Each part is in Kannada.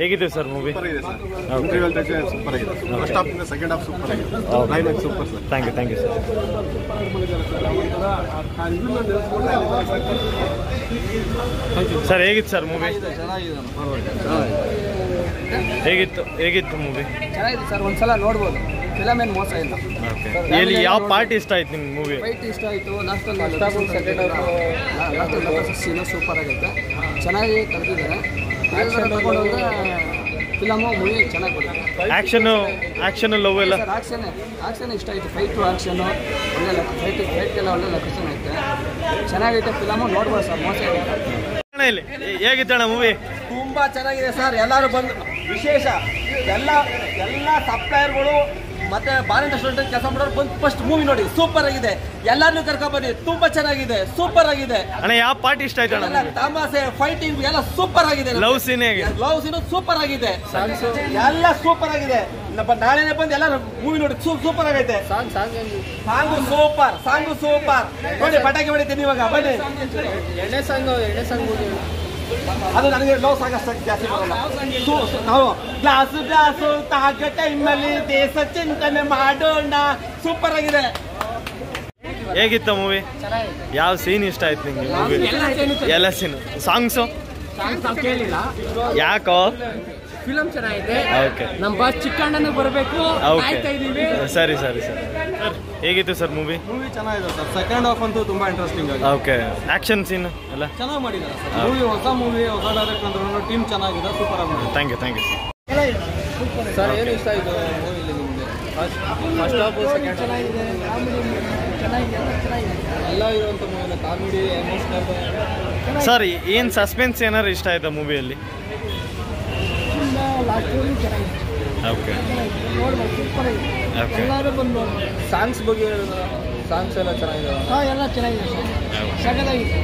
ಹೇಗಿದೆ ಸರ್ ಮೂವಿ ಸೂಪರ್ ಇದೆ ಸರ್ ಇಂಟರ್ವ್ಯೂಲ್ ಟಚ್ ಸೂಪರ್ ಆಗಿದೆ ಫಸ್ಟ್ ಹಾಫ್ ಇಂದ ಸೆಕೆಂಡ್ ಹಾಫ್ ಸೂಪರ್ ಆಗಿದೆ ಹೌದು. Climax super sir thank you thank you sir sir ಹೇಗಿತ್ತು ಸರ್ ಮೂವಿ ಹೇಗಿತ್ತು ಹೇಗಿತ್ತು ಮೂವಿ ಚೆನ್ನಾಗಿದೆ ಸರ್ ಒಂದ್ಸಲ ನೋಡ್ಬೋದು ಫಿಲಮ್ ಏನು ಮೋಸ ಇಲ್ಲ ಓಕೆ ಎಲ್ಲಿ ಯಾವ ಪಾರ್ಟ್ ಇಷ್ಟ ಆಯ್ತು ನಿಮ್ಗೆ ಮೂವಿ ಫೈಟ್ ಇಷ್ಟ ಆಯಿತು ಲಾಸ್ಟಲ್ಲಿ ಲಾಸ್ಟಲ್ಲಿ ಸೀನು ಸೂಪರ್ ಆಗೈತೆ ಚೆನ್ನಾಗಿ ಕಲ್ತಿದ್ದಾರೆ ತಗೊಂಡು ಹೋದ್ರೆ ಫಿಲಮು ಮೂವಿ ಚೆನ್ನಾಗಿ ಬರುತ್ತೆ ಆ್ಯಕ್ಷನು ಆ್ಯಕ್ಷನು ಲವ್ ಎಲ್ಲ ಸರ್ ಆಕ್ಷನ್ ಆಕ್ಷನ್ ಇಷ್ಟ ಆಯಿತು ಫೈಟು ಆಕ್ಷನು ಒಳ್ಳೆ ಲೆಕ್ಕ ಫೈಟ್ ಫೈಟ್ಗೆಲ್ಲ ಒಳ್ಳೆ ಲೊಕೇಶನ್ ಐತೆ ಚೆನ್ನಾಗೈತೆ ಫಿಲಮು ನೋಡ್ಬೋದು ಸರ್ ಮೋಸ ಇಲ್ಲ ಅಣ್ಣ ಇಲ್ಲಿ ಹೇಗಿತ್ತು ಅಣ್ಣ ಮೂವಿ ತುಂಬಾ ಚೆನ್ನಾಗಿದೆ ಸರ್ ಎಲ್ಲರೂ ಬಂದು ವಿಶೇಷ ಎಲ್ಲ ಎಲ್ಲ ಸಪ್ಲೈಯರ್ಗಳು ಮತ್ತೆ ಬಾರಿ ರೆಸ್ಟೋರೆಂಟ್ ಕೆಲಸ ಮಾಡೋರು ಬಂದು ಫಸ್ಟ್ ಮೂವಿ ನೋಡಿ ಸೂಪರ್ ಆಗಿದೆ ಎಲ್ಲಾರನ್ನೂ ಕರ್ಕೊಂಡ್ ಬನ್ನಿ ತುಂಬಾ ಚೆನ್ನಾಗಿದೆ ಸೂಪರ್ ಆಗಿದೆ ಅಣ್ಣ ಯಾವ ಪಾರ್ಟ್ ಇಷ್ಟ ಆಯ್ತು ಅಣ್ಣ ಎಲ್ಲ ತಮಾಸೆ ಫೈಟಿಂಗ್ ಎಲ್ಲ ಸೂಪರ್ ಆಗಿದೆ ಲವ್ ಸೀನ್ ಹೇಗೆ ಲವ್ ಸೀನು ಸೂಪರ್ ಆಗಿದೆ ಎಲ್ಲ ಸೂಪರ್ ಆಗಿದೆ ನಮ್ಮ ನಾಳೆನೆ ಬಂದು ಎಲ್ಲ ಮೂವಿ ನೋಡಿ ಸೂಪರ್ ಆಗೈತೆ song song song super song super ನೋಡಿ ಪಟಾಕಿ ಹೊಡಿತೀನಿ ಇವಾಗ ಬನ್ನಿ ಎಣ್ಣೆ ಸಾಂಗ್ ಎಣ್ಣೆ ಸಾಂಗ್ ಅದು ನನಗೆ ಲವ್ ಸಾಂಗ್ ಅಷ್ಟು ಜಾಸ್ತಿ ಬರಲ್ಲ ಸು- ಸು- ನಾವು ಗ್ಲಾಸು ಗ್ಲಾಸು ತಾಗ ಟೈಮಲ್ಲಿ ದೇಶ ಚಿಂತನೆ ಮಾಡೋಣ ಸೂಪರ್ ಆಗಿದೆ ಹೇಗಿತ್ತು ಮೂವಿ ಯಾವ ಸೀನ್ ಇಷ್ಟ ಆಯ್ತು ನಿಂಗೆ ಮೂವಿ ಎಲ್ಲ ಸೀನ್ ಸಾಂಗ್ಸು ಕೇಳಿಲ್ಲ ಯಾಕೋ ಫಿಲಮ್ ಚೆನ್ನಾಗಿದೆ ಓಕೆ ನಮ್ಮ ಬಾಸ್ ಚಿಕ್ಕಣ್ಣನ ಬರಬೇಕು ಓಕೆ ಸರಿ ಸರಿ ಸರಿ ಸರ್ ಹೇಗಿತ್ತು ಸರ್ ಮೂವಿ ಮೂವಿ ಚೆನ್ನಾಗಿದೆ ಸರ್ ಸೆಕೆಂಡ್ ಹಾಫ್ ಅಂತೂ ತುಂಬಾ ಇಂಟ್ರೆಸ್ಟಿಂಗ್ ಆಗಿದೆ ಓಕೆ ಆ್ಯಕ್ಷನ್ ಸೀನ್ ಎಲ್ಲ ಚೆನ್ನಾಗಿ ಮಾಡಿದ್ದಾರೆ ಸರ್ ಮೂವಿ ಹೊಸ ಮೂವಿ ಹೊಸ ಡೈರೆಕ್ಟ್ ಅಂದ್ರೂ ಟೀಮ್ ಚೆನ್ನಾಗಿದೆ ಸೂಪರ್ ಆಗಿ ಮಾಡಿದ್ದಾರೆ thank you thank you sir ಏನು ಇಷ್ಟ ಆಯಿತು ಮೂವಿಲಿ ನಿಮಗೆ ಫಸ್ಟ್ ಹಾಫ್ ಸೆಕೆಂಡ್ ಚೆನ್ನಾಗಿದೆ ಎಲ್ಲ ಇರುವಂಥ ಮೂವಿನ ಕಾಮಿಡಿ ಎಮೋಷನಲ್ ಸರ್ ಏನು ಸಸ್ಪೆನ್ಸ್ ಏನಾರು ಇಷ್ಟ ಆಯ್ತಾ ಮೂವಿಯಲ್ಲಿ ಓಕೆ ಓಕೆ ಸಾಂಗ್ಸ್ ಬಗ್ಗೆ ಹೇಳಿದ್ರೆ ಸಾಂಗ್ಸ್ ಎಲ್ಲ ಚೆನ್ನಾಗಿದೆ ಎಲ್ಲ ಚೆನ್ನಾಗಿದೆ ಸಗದಾಗಿದೆ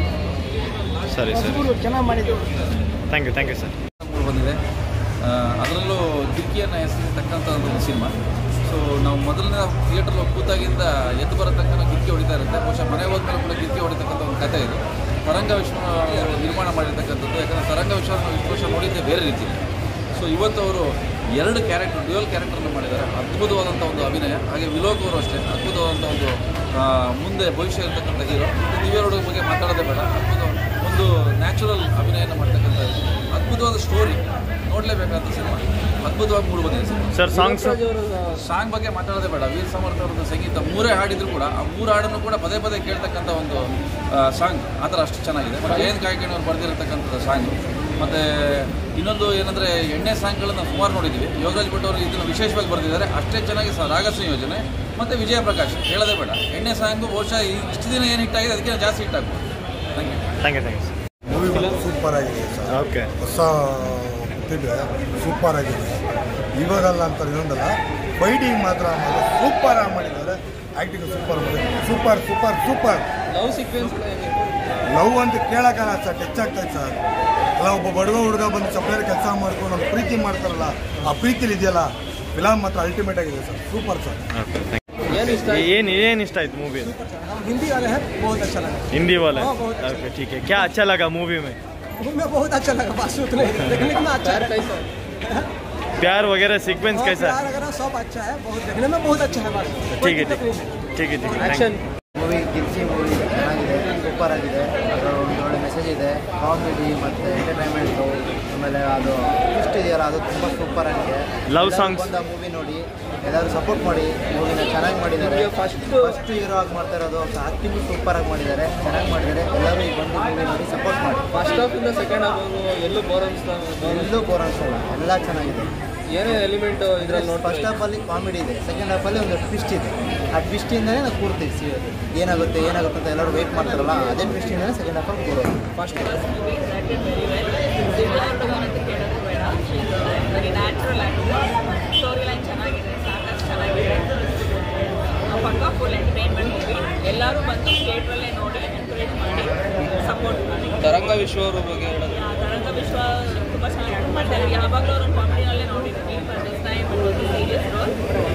ಸರಿ ಸರಿ ಚೆನ್ನಾಗಿ ಮಾಡಿದ್ರು thank you thank you sir ಬಂದಿದೆ ಆ, ಅದರಲ್ಲೂ ದಿಕ್ಕಿಯನ್ನು ಹೆಸರಿರ್ತಕ್ಕಂಥ ಒಂದು ಸಿನಿಮಾ ಸೊ ನಾವು ಮೊದಲನೇ ಥಿಯೇಟರ್ ಕೂತಾಗಿಂದ ಎದ್ದು ಬರೋ ತನಕ ನಾವು ಗಿಕ್ಕಿ ಹೊಡಿತಾ ಇರುತ್ತೆ ಬಹುಶಃ ಮನೆ ಹೋದ್ಮೇಲೆ ಕೂಡ ಗಿಕ್ಕಿ ಹೊಡಿತಕ್ಕಂಥ ಒಂದು ಕಥೆ ಇದು ತರಂಗ ವಿಶ್ವ ಅವರು ನಿರ್ಮಾಣ ಮಾಡಿರ್ತಕ್ಕಂಥದ್ದು ಯಾಕಂದರೆ ತರಂಗ ವಿಶ್ವ ನಾವು ಇಷ್ಟು ವರ್ಷ ನೋಡಿದ್ದೆ ಬೇರೆ ರೀತಿಯಲ್ಲಿ ಸೊ ಇವತ್ತು ಅವರು ಎರಡು ಕ್ಯಾರೆಕ್ಟರ್ ಡ್ಯುಯಲ್ ಕ್ಯಾರೆಕ್ಟರ್ನ ಮಾಡಿದ್ದಾರೆ ಅದ್ಭುತವಾದಂಥ ಒಂದು ಅಭಿನಯ ಹಾಗೆ ವಿಲೋಕ್ ಅವರು ಅಷ್ಟೇ ಅದ್ಭುತವಾದಂಥ ಒಂದು ಆ, ಮುಂದೆ ಭವಿಷ್ಯ ಇರತಕ್ಕಂಥ ಹೀರೋ ದಿವ್ಯರೋಡ ಬಗ್ಗೆ ಮಾತಾಡೋದೇ ಬೇಡ ಅದ್ಭುತ ಒಂದು ನ್ಯಾಚುರಲ್ ಅಭಿನಯನ ಮಾಡ್ತಕ್ಕಂಥ ಅದ್ಭುತವಾದ ಸ್ಟೋರಿ ನೋಡಲೇಬೇಕಾದ ಸಿನಿಮಾ ಅದ್ಭುತವಾಗಿ ಮೂಡಿ ಬಂದಿದೆ ಸಿನಿಮಾ ಸರ್ ಸಾಂಗ್ಸ್ ಸಾಂಗ್ ಬಗ್ಗೆ ಮಾತಾಡೋದೇ ಬೇಡ ವೀರ್ ಸಮರ್ಥ ಅವರದ್ದು ಸಂಗೀತ ಮೂರೇ ಹಾಡಿದ್ರು ಕೂಡ ಆ ಮೂರು ಹಾಡನ್ನು ಕೂಡ ಪದೇ ಪದೇ ಕೇಳ್ತಕ್ಕಂಥ ಒಂದು ಸಾಂಗ್ ಆ ಥರ ಅಷ್ಟು ಚೆನ್ನಾಗಿದೆ ಮತ್ತು ಜಯಂತ್ ಕಾಯ್ಕಿಣಿ ಅವ್ರು ಬರೆದಿರತಕ್ಕಂಥದ್ದು ಸಾಂಗ್ ಮತ್ತು ಇನ್ನೊಂದು ಏನಂದರೆ ಎಣ್ಣೆ ಸಾಂಗ್ಗಳನ್ನು ಸುಮಾರು ನೋಡಿದ್ದೀವಿ ಯೋಗರಾಜ್ ಭಟ್ ಅವರು ಇದನ್ನು ವಿಶೇಷವಾಗಿ ಬರೆದಿದ್ದಾರೆ ಅಷ್ಟೇ ಚೆನ್ನಾಗಿ ಸ ರಾಗ ಸಂಯೋಜನೆ ಮತ್ತು ವಿಜಯ ಪ್ರಕಾಶ್ ಹೇಳೋದೇ ಬೇಡ ಎಣ್ಣೆ ಸಾಂಗು ಬಹುಶಃ ಈ ಇಷ್ಟು ದಿನ ಏನು ಹಿಟ್ ಆಗಿದೆ ಅದಕ್ಕಿಂತ ಜಾಸ್ತಿ ಹಿಟ್ ಆಗ್ಬೋದು thank you thank you thank you movie super ಆಗಿದೆ ಸರ್ ಓಕೆ ಹೊಸ ಪ್ರತಿಭೆ ಸೂಪರ್ ಆಗಿದೆ ಇವಾಗಲ್ಲ ಅಂತ ಇನ್ನೊಂದಲ್ಲ ಫೈಟಿಂಗ್ ಮಾತ್ರ ಸೂಪರ್ ಆಗಿ ಮಾಡಿದ್ದಾರೆ acting super super super super love sequence love ಅಂತ ಕೇಳೋಕ್ಕಲ್ಲ ಸರ್ ಟಚ್ ಆಗ್ತದೆ ಸರ್ ಅಲ್ಲ ಒಬ್ಬ ಬಡವ ಹುಡುಗ ಬಂದು ಸಪ್ಲೈರ್ ಕೆಲಸ ಮಾಡ್ಕೊಂಡು ಒಂದು ಪ್ರೀತಿ ಮಾಡ್ತಾರಲ್ಲ ಆ ಪ್ರೀತಿಲಿ ಇದೆಯಲ್ಲ ಫಿಲಮ್ ಮಾತ್ರ ಅಲ್ಟಿಮೇಟ್ ಆಗಿದೆ ಸರ್ ಸೂಪರ್ ಸರ್ ಓಕೆ ಏನು ಏನು ಇಷ್ಟ ಆಯ್ತು ಮೂವಿ हिंदी वाले हैं बहुत अच्छा लगा हिंदी वाला हाँ, बहुत अच्छा। ओके ठीक है क्या अच्छा लगा मूवी में हमें बहुत अच्छा लगा बस उतने ही। देखने में अच्छा है प्यार वगैरह सीक्वेंस और कैसा प्यार है वगैरह सब अच्छा है बहुत देखने में बहुत अच्छा है बस ठीक है ठीक है ठीक है ठीक है thank you. Movie Kirchi movie ಚೆನ್ನಾಗಿದೆ ಸೂಪರ್ ಆಗಿದೆ ಅದರ ಒಂದು ಒಳ್ಳೆ ಮೆಸೇಜ್ ಇದೆ ಕಾಮಿಡಿ ಮತ್ತು ಎಂಟರ್ಟೈನ್ಮೆಂಟು ಆಮೇಲೆ ಅದು ಟ್ವಿಸ್ಟ್ ಇದೆಯಲ್ಲ ಅದು ತುಂಬ ಸೂಪರ್ ಆಗಿದೆ Love ಎಲ್ಲರೂ songs. ಬಂದು ಮೂವಿ ನೋಡಿ ಎಲ್ಲರೂ ಸಪೋರ್ಟ್ ಮಾಡಿ ಮೂವಿನ ಚೆನ್ನಾಗಿ ಮಾಡಿದ್ದಾರೆ ಫಸ್ಟ್ ಫಸ್ಟ್ ಹೀರೋ ಆಗಿ ಮಾಡ್ತಾ ಇರೋದು ಆಕ್ಟಿಂಗ್ ಸೂಪರ್ ಆಗಿ ಮಾಡಿದ್ದಾರೆ ಚೆನ್ನಾಗಿ ಮಾಡಿದ್ದಾರೆ ಎಲ್ಲರೂ ಈಗ ಬಂದು ಮೂವಿ ನೋಡಿ ಸಪೋರ್ಟ್ ಮಾಡಿ ಫಸ್ಟ್ ಹಾಫ್ ಇಂದ ಸೆಕೆಂಡ್ ಹಾಫ್ ಎಲ್ಲೂ ಬೋರ್ ಅನ್ಸ್ತಾ ಎಲ್ಲೂ ಬೋರ್ ಅನ್ಸಲ್ಲ ಎಲ್ಲ ಚೆನ್ನಾಗಿದೆ ಏನೇ ಎಲಿಮೆಂಟ್ ಇದ್ರಲ್ಲಿ ನೋಡಿ ಫಸ್ಟ್ ಹಾಫಲ್ಲಿ ಕಾಮಿಡಿ ಇದೆ ಸೆಕೆಂಡ್ ಹಾಫಲ್ಲಿ ಒಂದು ಟ್ವಿಸ್ಟ್ ಇದೆ ಆ ಟ್ವಿಸ್ಟಿಂದನೇ ನಾವು ಕೂರ್ತೀವಿ ಸಿ ಏನಾಗುತ್ತೆ ಏನಾಗುತ್ತೆ ಅಂತ ಎಲ್ಲರೂ ವೆಯ್ಟ್ ಮಾಡ್ತಾರಲ್ಲ ಅದೇ ಟ್ವಿಸ್ಟಿಂದನೇ ಸೆಕೆಂಡ್ ಹಾಫಲ್ಲಿ ಕೂರೋದು ಫಸ್ಟ್ ವೆರಿ ನ್ಯಾಚುರಲ್ ಆಗಿದೆ ಸ್ಟೋರಿ ಲೈನ್ ಚೆನ್ನಾಗಿದೆ ಸಾಕಷ್ಟು ಚೆನ್ನಾಗಿದೆ ಪಕ್ಕ ಫುಲ್ ಎಂಟರ್ಟೈನ್ಮೆಂಟ್ ಮೂವಿ ಎಲ್ಲರೂ ಬಂದು ಥಿಯೇಟ್ರಲ್ಲೇ ನೋಡಿ ಎನ್ಕರೇಜ್ ಮಾಡಿ ಸಪೋರ್ಟ್ ಮಾಡಿ ತರಂಗ ವಿಶ್ವ ಅವ್ರ ಬಗ್ಗೆ ಹೇಳೋದು ಆ ತರಂಗ ವಿಶ್ವ ತುಂಬ ಚೆನ್ನಾಗಿ ಮಾಡಿದ್ದಾರೆ ಯಾವಾಗಲೂ ಅವ್ರನ್ನ ಕಾಮಿಡಿನಲ್ಲೇ ನೋಡಿದ್ದೀವಿ but this time serious role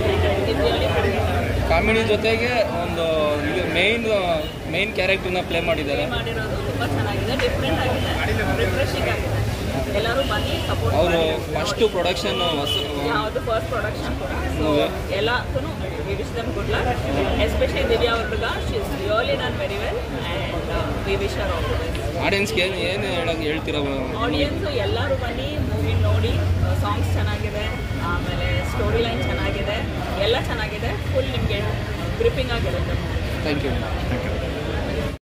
comedy ಜೊತೆಗೆ ಒಂದು ಇದು ಮೇಯ್ನ್ ಮೇಯ್ನ್ ಕ್ಯಾರೆಕ್ಟರ್ನ ಪ್ಲೇ ಮಾಡಿದ್ದಾರೆ ಮಾಡಿರೋದು ತುಂಬ ಚೆನ್ನಾಗಿದೆ ಡಿಫ್ರೆಂಟ್ ಆಗಿದೆ ರಿಫ್ರೆಶಿಂಗ್ ಆಗಿದೆ ಎಲ್ಲರೂ ಬನ್ನಿ ಸಪೋರ್ಟ್ ಅವರು ಮಾಡಿ ಫಸ್ಟು ಪ್ರೊಡಕ್ಷನ್ ಹೊಸ ಯಾವುದು ಫಸ್ಟ್ ಪ್ರೊಡಕ್ಷನ್ ಕೂಡ ಸೊ ಎಲ್ಲಕ್ಕೂ we wish them good luck especially Divya ಅವ್ರಿಗ she is really done very well and we wish our all ಆಡಿಯನ್ಸ್ಗೆ ಏನು ಏನು ಹೇಳಕ್ಕೆ ಹೇಳ್ತೀರಾ ಆಡಿಯನ್ಸು ಎಲ್ಲರೂ ಬನ್ನಿ ಮೂವಿ ನೋಡಿ ಸಾಂಗ್ಸ್ ಚೆನ್ನಾಗಿದೆ ಆಮೇಲೆ ಸ್ಟೋರಿ ಲೈನ್ ಚೆನ್ನಾಗಿದೆ ಎಲ್ಲ ಚೆನ್ನಾಗಿದೆ ಫುಲ್ ನಿಮಗೆ ಗ್ರಿಪ್ಪಿಂಗ್ ಆಗಿರುತ್ತೆ ಥ್ಯಾಂಕ್ ಯು